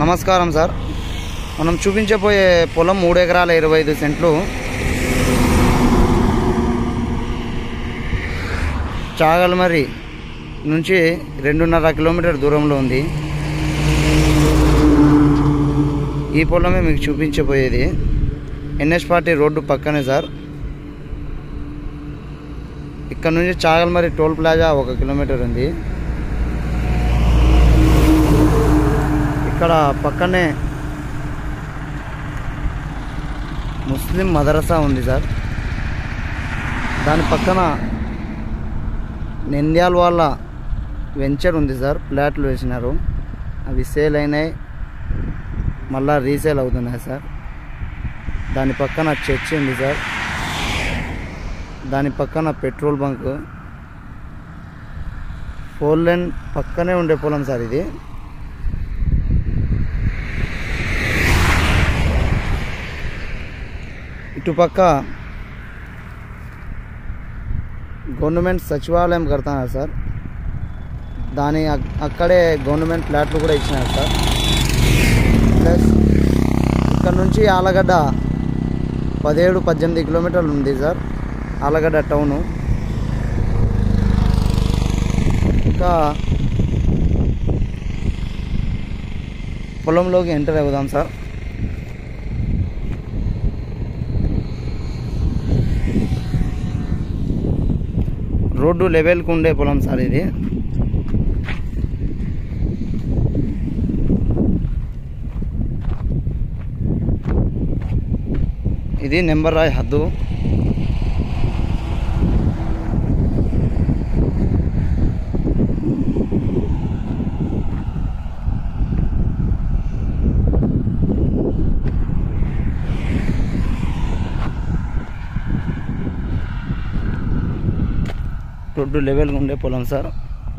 నమస్కారం సార్ మనం చూపించబోయే పొలం మూడు ఎకరాల ఇరవై ఐదు సెంట్లు చాగల్మరి నుంచి రెండున్నర కిలోమీటర్ దూరంలో ఉంది ఈ పొలమే మీకు చూపించబోయేది ఎన్ఎస్ పార్టీ రోడ్డు పక్కనే సార్ ఇక్కడ నుంచి చాగల్మరి టోల్ ప్లాజా ఒక కిలోమీటర్ ఉంది ఇక్కడ పక్కనే ముస్లిం మదరసా ఉంది సార్ దాని పక్కన నెంద్యాల వాళ్ళ వెంచర్ ఉంది సార్ ఫ్లాట్లు వేసినారు అవి సేల్ అయినాయి మళ్ళా రీసేల్ అవుతున్నాయి సార్ దాని పక్కన చర్చి ఉంది సార్ దాని పక్కన పెట్రోల్ బంక్ ఫోర్ లైన్ పక్కనే ఉండే పొలం సార్ ఇది ఇటుపక్క గవర్నమెంట్ సచివాలయం కడుతున్నారు సార్ దాని అక్- అక్కడే గవర్నమెంట్ ఫ్లాట్లు కూడా ఇచ్చినారు సార్ ప్లస్ ఇక్కడ నుంచి ఆలగడ్డ పదిహేడు పద్దెనిమిది కిలోమీటర్లు ఉంది సార్ ఆలగడ్డ టౌను ఇంకా పొలంలోకి ఎంటర్ అవుదాం సార్ రోడ్డు లెవెల్కి ఉండే పొలం సార్ ఇది ఇది నెంబర్ రాయ్ హద్దు రోడ్డు లెవెల్గా ఉండే పొలం సార్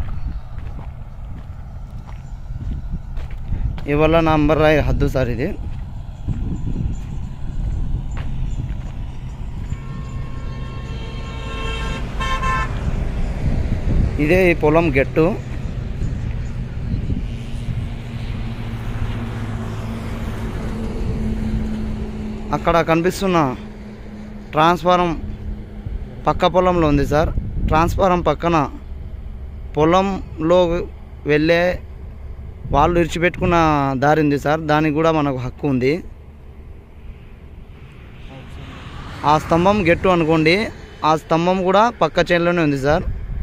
ఇవల్ల నంబర్ రాయ్ హద్దు సార్ ఇది ఇదే ఈ పొలం గెట్టు అక్కడ కనిపిస్తున్న ట్రాన్స్ఫారం పక్క పొలంలో ఉంది సార్ ట్రాన్స్ఫారం పక్కన పొలంలో వెళ్ళే వాళ్ళు విడిచిపెట్టుకున్న దారి ఉంది సార్ దానికి కూడా మనకు హక్కు ఉంది ఆ స్తంభం గెట్టు అనుకోండి ఆ స్తంభం కూడా పక్క చేనులోనే ఉంది సార్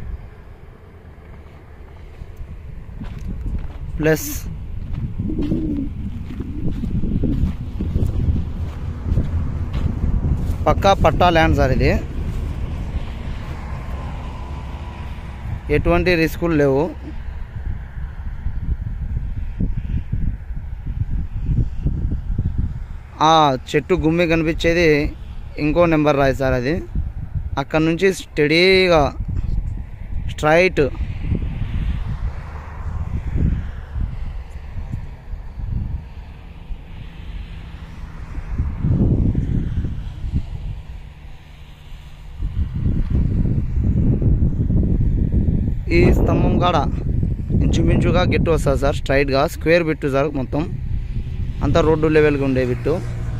ప్లస్ పక్కా పట్టా ల్యాండ్ సార్ ఇది ఎటువంటి రిస్కులు లేవు ఆ చెట్టు గుమ్మి కనిపించేది ఇంకో నెంబర్ రాయి సార్ అది అక్కడ నుంచి స్టడీగా స్ట్రైట్ ఈ స్తంభం కాడ ఇంచుమించుగా గెట్టు వస్తుంది సార్ స్ట్రైట్గా స్క్వేర్ బిట్టు సార్ మొత్తం అంతా రోడ్డు లెవెల్గా ఉండే బిట్టు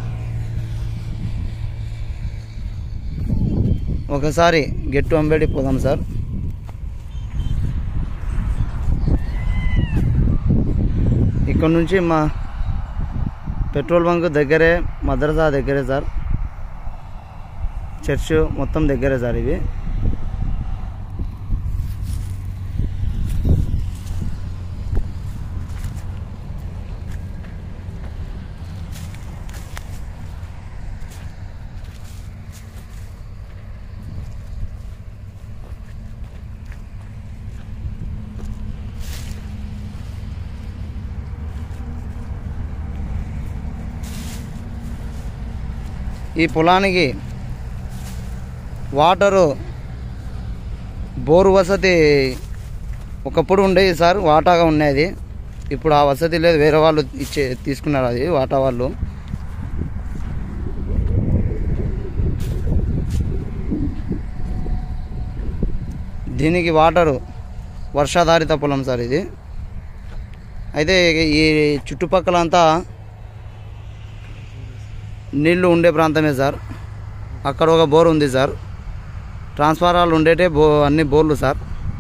ఒకసారి గెట్టు అంబేడి పోదాం సార్ ఇక్కడ నుంచి మా పెట్రోల్ బంక్ దగ్గరే మదరసా దగ్గరే సార్ చర్చ్ మొత్తం దగ్గరే సార్ ఇవి ఈ పొలానికి వాటరు బోరు వసతి ఒకప్పుడు ఉండేది సార్ వాటాగా ఉండేది ఇప్పుడు ఆ వసతి లేదు వేరే వాళ్ళు ఇచ్చే తీసుకున్నారు అది వాటా వాళ్ళు దీనికి వాటరు వర్షాధారిత పొలం సార్ ఇది అయితే ఈ చుట్టుపక్కల అంతా నీళ్లు ఉండే ప్రాంతమే సార్ అక్కడ ఒక బోర్ ఉంది సార్ ట్రాన్స్ఫారాలు ఉండేటే బో అన్ని బోర్లు సార్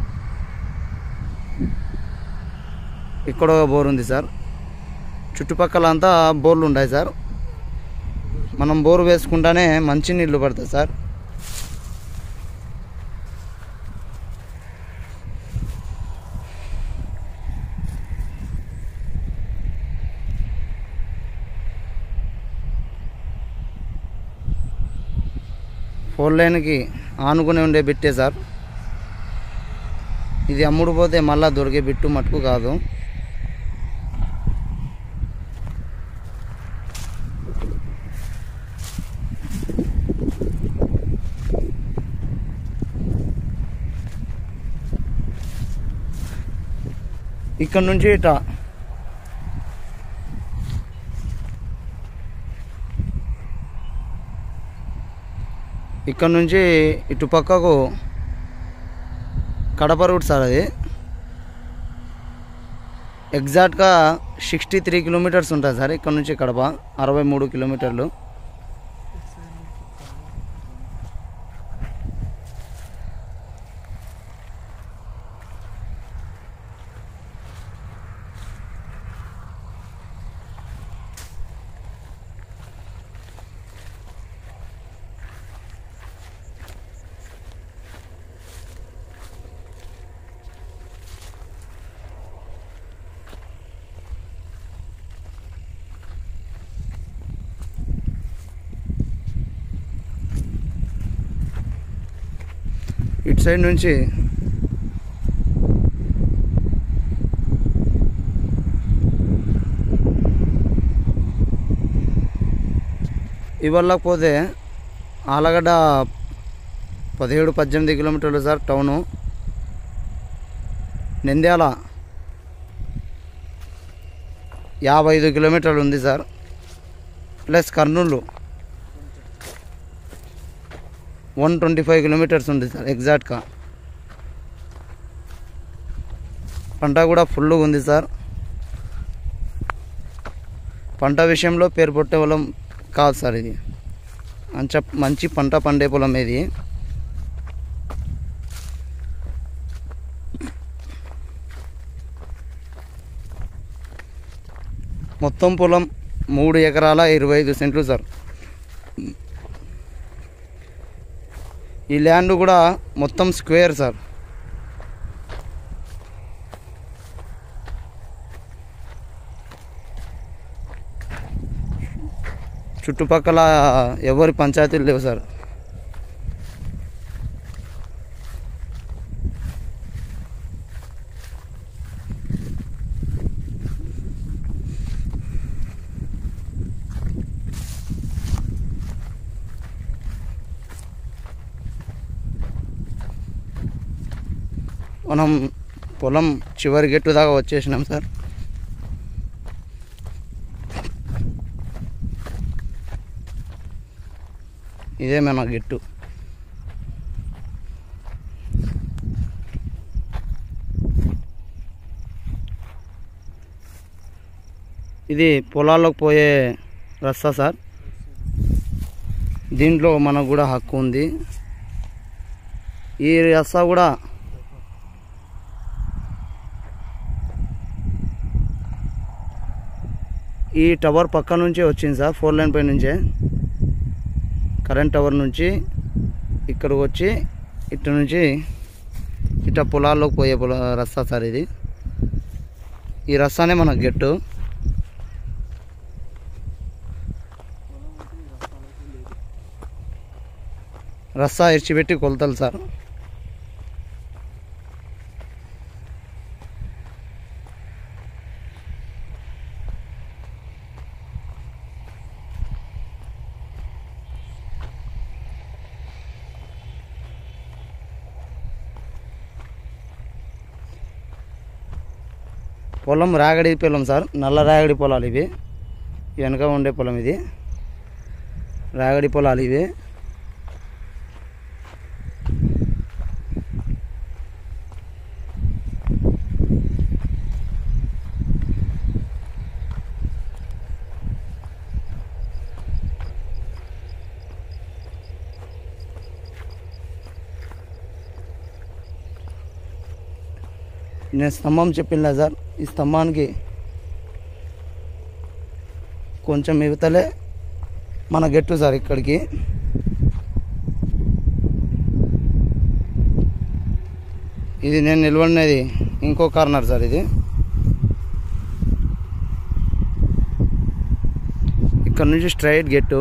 ఇక్కడ ఒక బోర్ ఉంది సార్ చుట్టుపక్కల అంతా బోర్లు ఉంటాయి సార్ మనం బోరు వేసుకుంటానే మంచి నీళ్లు పడతాయి సార్ ఫోర్ లైన్కి ఆనుకుని ఉండే బిట్టే సార్ ఇది అమ్ముడు పోతే మళ్ళా దొరికే బిట్టు మటుకు కాదు ఇక్కడ నుంచి ఇట ఇక్కడ నుంచి ఇటు పక్కకు కడప రూట్ సార్ అది ఎగ్జాక్ట్గా సిక్స్టీ త్రీ కిలోమీటర్స్ ఉంటుంది సార్ ఇక్కడ నుంచి కడప అరవై మూడు కిలోమీటర్లు ఇటు సైడ్ నుంచి ఇవ్వలేకపోతే ఆలగడ్డ పదిహేడు పద్దెనిమిది కిలోమీటర్లు సార్ టౌను నంద్యాల యాభై ఐదు కిలోమీటర్లు ఉంది sir plus Kurnool one twenty five kilometres ఉంది సార్ ఎగ్జాక్ట్గా పంట కూడా ఫుల్గా ఉంది సార్ పంట విషయంలో పేరు పొట్టే పొలం కాదు సార్ ఇది మంచి మంచి పంట పండే పొలం ఇది మొత్తం పొలం మూడు ఎకరాల ఇరవై ఐదు సెంట్లు సార్ ఈ ల్యాండ్ కూడా మొత్తం స్క్వేర్ సార్ చుట్టుపక్కల ఎవరి పంచాయతీలు లేవు సార్ మనం పొలం చివరి గెట్టు దాకా వచ్చేసినాం సార్ ఇదే మన గెట్టు ఇది పొలాల్లోకి పోయే రస్తా సార్ దీంట్లో మనకు కూడా హక్కు ఉంది ఈ రస్తా కూడా ఈ టవర్ పక్క నుంచే వచ్చింది సార్ ఫోర్ లైన్ పై నుంచే కరెంట్ టవర్ నుంచి ఇక్కడికి వచ్చి ఇటు నుంచి ఇట పొలాల్లోకి పోయే పొల రస్తా సార్ ఇది ఈ రస్తానే మన గెట్టు రస్తా ఇడిచిపెట్టి కొలతలు సార్ పొలం రాగడి పొలం సార్ నల్ల రాగడి పొలాలు ఇవి వెనక ఉండే పొలం ఇది రాగడి పొలాలు ఇవి నేను స్తంభం చెప్పిందా సార్ ఈ స్తంభానికి కొంచెం ఇవతలే మన గెట్టు సార్ ఇక్కడికి ఇది నేను నిలబడినది ఇంకో కార్నర్ సార్ ఇది ఇక్కడ నుంచి స్ట్రైట్ గెట్టు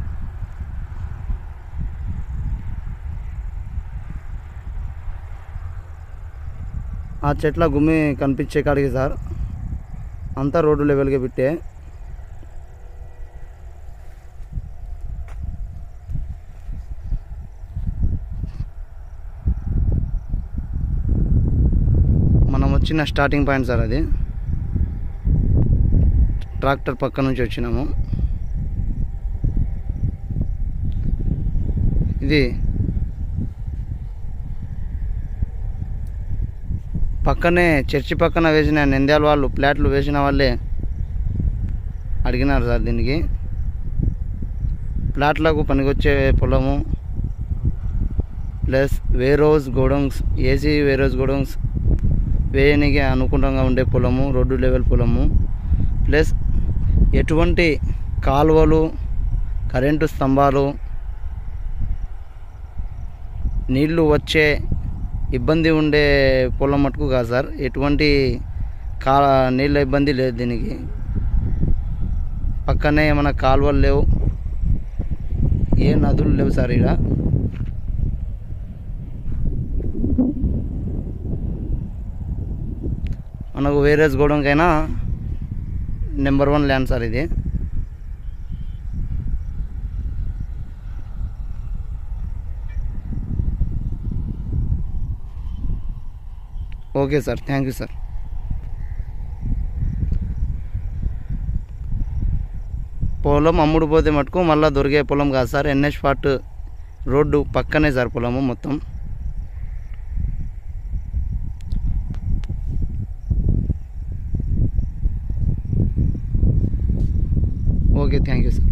ఆ చెట్ల గుమ్మి కనిపించే కాడికి సార్ అంతా రోడ్డు లెవెల్గా పెట్టే మనం వచ్చిన స్టార్టింగ్ పాయింట్ సార్ అది ట్రాక్టర్ పక్క నుంచి వచ్చినాము ఇది పక్కనే చర్చి పక్కన వేసిన నంద్యాల వాళ్ళు ప్లాట్లు వేసిన వాళ్ళే అడిగినారు సార్ దీనికి ప్లాట్లకు పనికొచ్చే పొలము plus warehouse godowns AC warehouse godowns వేయనికి అనుకూలంగా ఉండే పొలము రోడ్డు లెవెల్ పొలము ప్లస్ ఎటువంటి కాలువలు కరెంటు స్తంభాలు నీళ్లు వచ్చే ఇబ్బంది ఉండే పొలం మటుకు కాదు సార్ ఎటువంటి కా నీళ్ళ ఇబ్బంది లేదు దీనికి పక్కనే ఏమైనా కాలువలు లేవు ఏ నదులు లేవు సార్ ఇక్కడ మనకు వేరేస్ గోడంకైనా నెంబర్ వన్ ల్యాండ్ సార్ ఇది okay sir thank you sir పొలం అమ్ముడు పోతే మటుకు మళ్ళీ దొరికే పొలం కాదు సార్ ఎన్హెచ్ ఫార్ట్ రోడ్డు పక్కనే సార్ పొలము మొత్తం ఓకే థ్యాంక్ యూ సార్